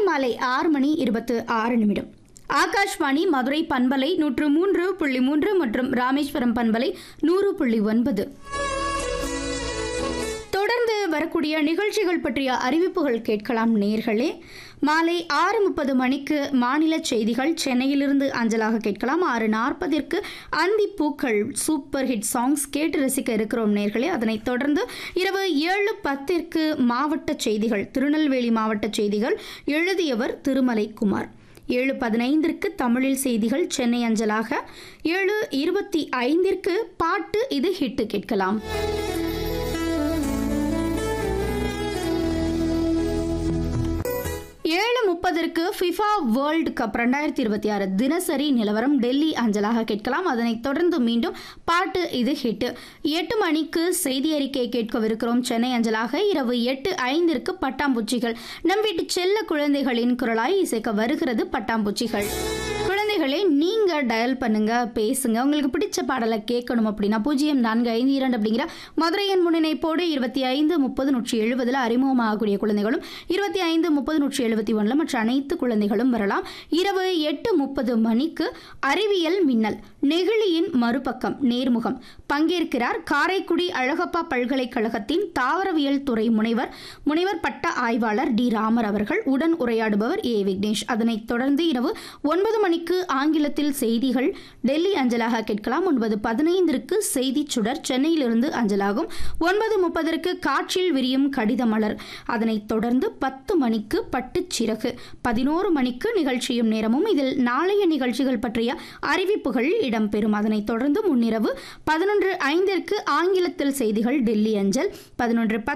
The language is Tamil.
மாலை ஆறு மணி இருபத்து ஆறு நிமிடம் ஆகாஷ்வாணி மதுரை பண்பலை நூற்று மூன்று புள்ளி மூன்று மற்றும் ராமேஸ்வரம் பண்பலை நூறு புள்ளி ஒன்பது தொடர்ந்து வரக்கூடிய நிகழ்ச்சிகள் பற்றிய அறிவிப்புகள் கேட்கலாம் நேர்களே மாலை ஆறு முப்பது மணிக்கு மாநில செய்திகள் சென்னையிலிருந்து அஞ்சலாக கேட்கலாம் ஆறு நாற்பதிற்கு அந்தி பூக்கள் சூப்பர் ஹிட் சாங்ஸ் கேட்டு ரசிக்க இருக்கிறோம் நேர்களே அதனைத் தொடர்ந்து இரவு ஏழு பத்திற்கு மாவட்ட செய்திகள் திருநெல்வேலி மாவட்ட செய்திகள் எழுதியவர் திருமலை குமார் ஏழு பதினைந்திற்கு தமிழில் செய்திகள் சென்னை அஞ்சலாக ஏழு இருபத்தி ஐந்திற்கு பாட்டு இது ஹிட்டு கேட்கலாம் ஏழு முப்பதற்கு ஃபிஃபா வேர்ல்டு கப் ரெண்டாயிரத்தி இருபத்தி ஆறு தினசரி நிலவரம் டெல்லி அஞ்சலாக கேட்கலாம் அதனைத் தொடர்ந்து மீண்டும் பாட்டு இது ஹிட் எட்டு மணிக்கு செய்தி அறிக்கை கேட்கவிருக்கிறோம் சென்னை அஞ்சலாக இரவு எட்டு ஐந்திற்கு பட்டாம்பூச்சிகள் நம் வீட்டு செல்ல குழந்தைகளின் குரலாய் இசைக்க வருகிறது பட்டாம்பூச்சிகள் குழந்தைகளே நீங்க டயல் பண்ணுங்க பேசுங்க உங்களுக்கு பிடிச்ச பாடலை கேட்கணும் அப்படின்னா பூஜ்ஜியம் நான்கு ஐந்து இரண்டு அப்படிங்கிற மதுரையின் முன்னிணைப்போடு இருபத்தி ஐந்து முப்பது நூற்றி எழுபதில் அறிமுகமாகக்கூடிய குழந்தைகளும் இருபத்தி ஐந்து முப்பது நூற்றி எழுபத்தி ஒன்றில் மற்ற அனைத்து குழந்தைகளும் வரலாம் இரவு எட்டு முப்பது மணிக்கு அறிவியல் மின்னல் நெகிழியின் மறுபக்கம் நேர்முகம் பங்கேற்கிறார் காரைக்குடி அழகப்பா பல்கலைக்கழகத்தின் தாவரவியல் துறை முனைவர் முனைவர் பட்ட ஆய்வாளர் டி ராமர் அவர்கள் உடன் உரையாடுபவர் ஏ விக்னேஷ் அதனைத் தொடர்ந்து இரவு ஒன்பது மணிக்கு ஆங்கிலத்தில் செய்திகள் டெல்லி அஞ்சலாக கேட்கலாம் ஒன்பது பதினைந்திற்கு செய்தி சுடர் சென்னையிலிருந்து அஞ்சலாகும் ஒன்பது முப்பதற்கு காற்றில் விரியும் கடித மலர் அதனைத் தொடர்ந்து பத்து மணிக்கு பட்டுச் சிறகு பதினோரு மணிக்கு நிகழ்ச்சியும் நேரமும் இதில் நாளைய நிகழ்ச்சிகள் பற்றிய அறிவிப்புகள் இடம்பெறும் அதனைத் தொடர்ந்து முன்னிரவு பதினொன்று ஐந்திற்கு ஆங்கிலத்தில் செய்திகள் டெல்லி அஞ்சல் பதினொன்று